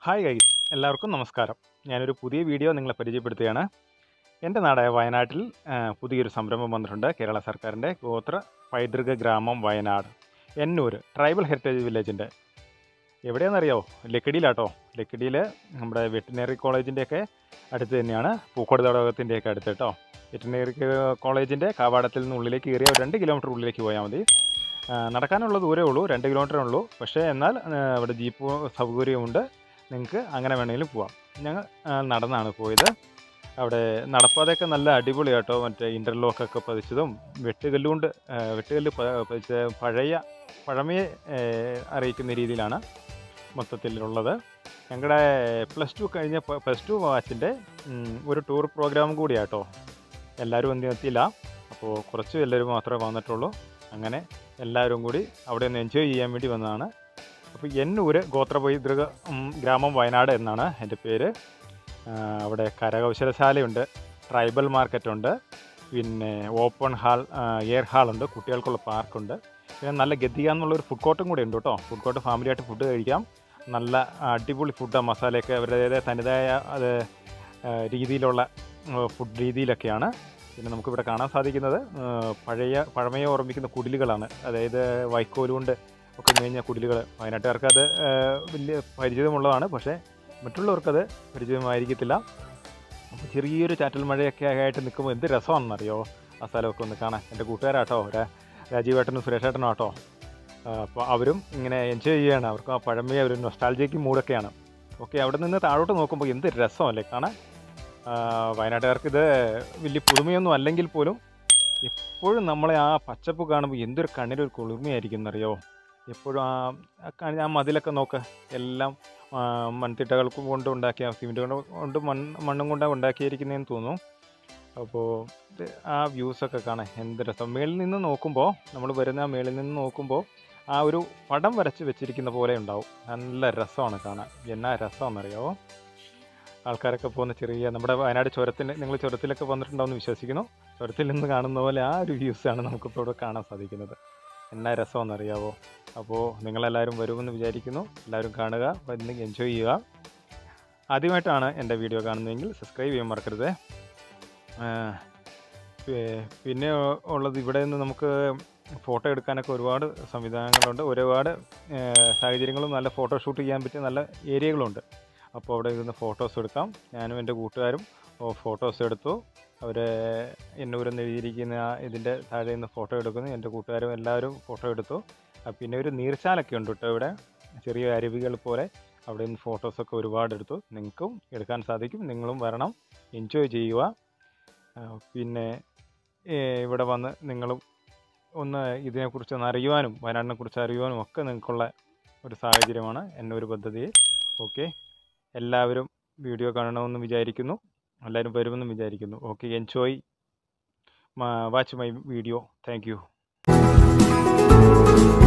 hi guys എല്ലാവർക്കും നമസ്കാരം ഞാനൊരു പുതിയ വീഡിയോ നിങ്ങളെ പരിചയപ്പെടുത്തുകയാണ് എൻ്റെ നാടായ വയനാട്ടിൽ ആ, പുതിയൊരു സംരംഭം വന്നിട്ടുണ്ട് കേരള സർക്കാരിൻ്റെ ഗോത്ര പൈതൃക ഗ്രാമം വയനാട് എന്നൂർ ട്രൈബൽ ഹെറിറ്റേജ് വില്ലേജിൻ്റെ എവിടെയാണെന്നറിയാവോ ലക്കിടിയിലാട്ടോ ലക്കിടിയിൽ നമ്മുടെ വെറ്റിനറി കോളേജിൻ്റെയൊക്കെ അടുത്ത് തന്നെയാണ് പൂക്കോട് തടാകത്തിൻ്റെയൊക്കെ അടുത്ത് കേട്ടോ വെറ്റിനറി കോളേജിൻ്റെ കാവാടത്തിൽ നിന്ന് ഉള്ളിലേക്ക് കയറിയ ഒരു രണ്ട് കിലോമീറ്റർ ഉള്ളിലേക്ക് പോയാൽ മതി ആ, നടക്കാനുള്ള ദൂരമേ ഉള്ളൂ രണ്ട് കിലോമീറ്ററേ ഉള്ളൂ പക്ഷേ എന്നാൽ ആ, ഇവിടെ ജീപ്പ് സൗകര്യമുണ്ട് നിങ്ങൾക്ക് അങ്ങനെ വേണമെങ്കിലും പോവാം ഞങ്ങൾ ആ, നടന്നാണ് പോയത് അവിടെ നടപ്പാതയൊക്കെ നല്ല അടിപൊളിയാട്ടോ മറ്റേ ഇൻ്റർലോക്കൊക്കെ പതിച്ചതും വെട്ടുകല്ലുകൊണ്ട് ആ, വെട്ടുകല്ല് പ- പതിച്ച പഴയ പഴമയെ ഏ, അറിയിക്കുന്ന രീതിയിലാണ് മൊത്തത്തിലുള്ളത് ഞങ്ങളുടെ പ്ലസ് ടു കഴിഞ്ഞ പ്ലസ് ടു ബാച്ചിൻ്റെ ഒരു ടൂർ പ്രോഗ്രാം കൂടിയാട്ടോ എല്ലാവരും ഒന്നും എത്തിയില്ല അപ്പോൾ കുറച്ച് എല്ലാവരും മാത്രമേ വന്നിട്ടുള്ളൂ അങ്ങനെ എല്ലാവരും കൂടി അവിടെ ഒന്ന് എൻജോയ് ചെയ്യാൻ വേണ്ടി വന്നതാണ് അപ്പോൾ എന്നൂര് ഗോത്രപൈതൃക ഉം, ഗ്രാമം വയനാട് എന്നാണ് എൻ്റെ പേര് ആ, അവിടെ കരകൗശലശാലയുണ്ട് ട്രൈബൽ മാർക്കറ്റുണ്ട് പിന്നെ ഓപ്പൺ ഹാൾ എയർ ഹാളുണ്ട് കുട്ടികൾക്കുള്ള പാർക്കുണ്ട് പിന്നെ നല്ല ഗദ്ദിക എന്നുള്ളൊരു ഫുഡ് കോർട്ടും കൂടെ ഉണ്ട് കേട്ടോ ഫുഡ് കോർട്ട് ഫാമിലിയായിട്ട് ഫുഡ് കഴിക്കാം നല്ല അടിപൊളി ഫുഡ് മസാലയൊക്കെ അവരുടേതായ തനതായ അത് ആ, രീതിയിലുള്ള ഫുഡ് രീതിയിലൊക്കെയാണ് പിന്നെ നമുക്കിവിടെ കാണാൻ സാധിക്കുന്നത് ആ, പഴയ പഴമയെ ഓർമ്മിക്കുന്ന കുടിലുകളാണ് അതായത് വൈക്കോല് കൊണ്ട് ഒക്കെ മേഞ്ഞ കുടിലുകൾ വയനാട്ടുകാർക്ക് അത് ആ, വലിയ പരിചിതമുള്ളതാണ് പക്ഷേ മറ്റുള്ളവർക്കത് പരിചിതമായിരിക്കത്തില്ല അപ്പോൾ ചെറിയൊരു ചാറ്റൽ മഴയൊക്കെ ആയിട്ട് നിൽക്കുമ്പോൾ എന്ത് രസമാണെന്നറിയോ ആ സ്ഥലമൊക്കെ ഒന്ന് കാണാൻ എൻ്റെ കൂട്ടുകാരാട്ടോ രാ രാജീവേട്ടനും സുരേഷേട്ടനും ആട്ടോ അപ്പോൾ അവരും ഇങ്ങനെ എൻജോയ് ചെയ്യുകയാണ് അവർക്ക് ആ പഴമയെ ഒരു നൊസ്റ്റാൾജിക്ക് മൂഡൊക്കെയാണ് ഓക്കെ അവിടെ നിന്ന് താഴോട്ട് നോക്കുമ്പോൾ എന്ത് രസമല്ലേ കാണാൻ ആ, വയനാട്ടുകാർക്ക് ഇത് വലിയ പുതുമയൊന്നും അല്ലെങ്കിൽ പോലും എപ്പോഴും നമ്മളെ ആ പച്ചപ്പ് കാണുമ്പോൾ എന്തൊരു കണ്ണിലൊരു കുളിർമയായിരിക്കും എന്നറിയോ എപ്പോഴും ആ ആ കാണി- ആ മതിലൊക്കെ നോക്ക് എല്ലാം ആ, മൺതിട്ടകൾ കൊണ്ട് ഉണ്ടാക്കിയ സിമെൻറ്റ് കൊണ്ട് കൊണ്ട് മണ്ണ് മണ്ണും കൊണ്ട് ഉണ്ടാക്കിയിരിക്കുന്നതെന്ന് തോന്നുന്നു അപ്പോൾ ഇത് ആ വ്യൂസൊക്കെ കാണാൻ എന്ത് രസം മേളിൽ നിന്ന് നോക്കുമ്പോൾ നമ്മൾ വരുന്ന ആ മേളിൽ നിന്ന് നോക്കുമ്പോൾ ആ ഒരു പടം വരച്ച് വെച്ചിരിക്കുന്ന പോലെ ഉണ്ടാവും നല്ല രസമാണ് കാണാൻ എന്നാ രസമാണെന്നറിയാമോ ആൾക്കാരൊക്കെ പോകുന്ന ചെറിയ നമ്മുടെ വയനാട് ചുരത്തിന് നിങ്ങൾ ചുരത്തിലൊക്കെ വന്നിട്ടുണ്ടാവുമെന്ന് വിശ്വസിക്കുന്നു ചുരത്തിൽ നിന്ന് കാണുന്ന പോലെ ആ ഒരു വ്യൂസാണ് നമുക്കിപ്പോൾ ഇവിടെ കാണാൻ സാധിക്കുന്നത് എന്നാ രസമെന്നറിയാവോ അപ്പോൾ നിങ്ങളെല്ലാവരും വരുമെന്ന് വിചാരിക്കുന്നു എല്ലാവരും കാണുക വന്ന് എൻജോയ് ചെയ്യുക ആദ്യമായിട്ടാണ് എൻ്റെ വീഡിയോ കാണുന്നതെങ്കിൽ സബ്സ്ക്രൈബ് ചെയ്യാൻ മറക്കരുത് ആ, പി- പിന്നെ ഉള്ളത് ഇവിടെ നിന്ന് നമുക്ക് ഫോട്ടോ എടുക്കാനൊക്കെ ഒരുപാട് സംവിധാനങ്ങളുണ്ട് ഒരുപാട് ഏ, സാഹചര്യങ്ങളും നല്ല ഫോട്ടോ ഷൂട്ട് ചെയ്യാൻ പറ്റിയ നല്ല ഏരിയകളുണ്ട് അപ്പോൾ അവിടെ ഇരുന്ന് ഫോട്ടോസ് എടുക്കാം ഞാനും എൻ്റെ കൂട്ടുകാരും ഫോട്ടോസ് എടുത്തു അവർ എന്നൂരെന്ന് എഴുതിയിരിക്കുന്ന ആ ഇതിൻ്റെ താഴെ നിന്ന് ഫോട്ടോ എടുക്കുന്നു എൻ്റെ കൂട്ടുകാരും എല്ലാവരും ഫോട്ടോ എടുത്തു ആ, പിന്നെ ഒരു നീർച്ചാലൊക്കെ ഉണ്ട് കേട്ടോ ഇവിടെ ചെറിയ അരുവികൾ പോലെ അവിടെ നിന്ന് ഫോട്ടോസൊക്കെ ഒരുപാട് എടുത്തു നിങ്ങൾക്കും എടുക്കാൻ സാധിക്കും നിങ്ങളും വരണം എൻജോയ് ചെയ്യുക ആ, പിന്നെ ഏ, ഇവിടെ വന്ന് നിങ്ങളും ഒന്ന് ഇതിനെക്കുറിച്ച് ഒന്ന് അറിയുവാനും വയനാടിനെ കുറിച്ച് അറിയുവാനും ഒക്കെ നിങ്ങൾക്കുള്ള ഒരു സാഹചര്യമാണ് എന്നെ ഒരു പദ്ധതി ഓക്കെ എല്ലാവരും വീഡിയോ കാണണമെന്ന് വിചാരിക്കുന്നു എല്ലാവരും വരുമെന്ന് വിചാരിക്കുന്നു okay enjoy watch my video thank U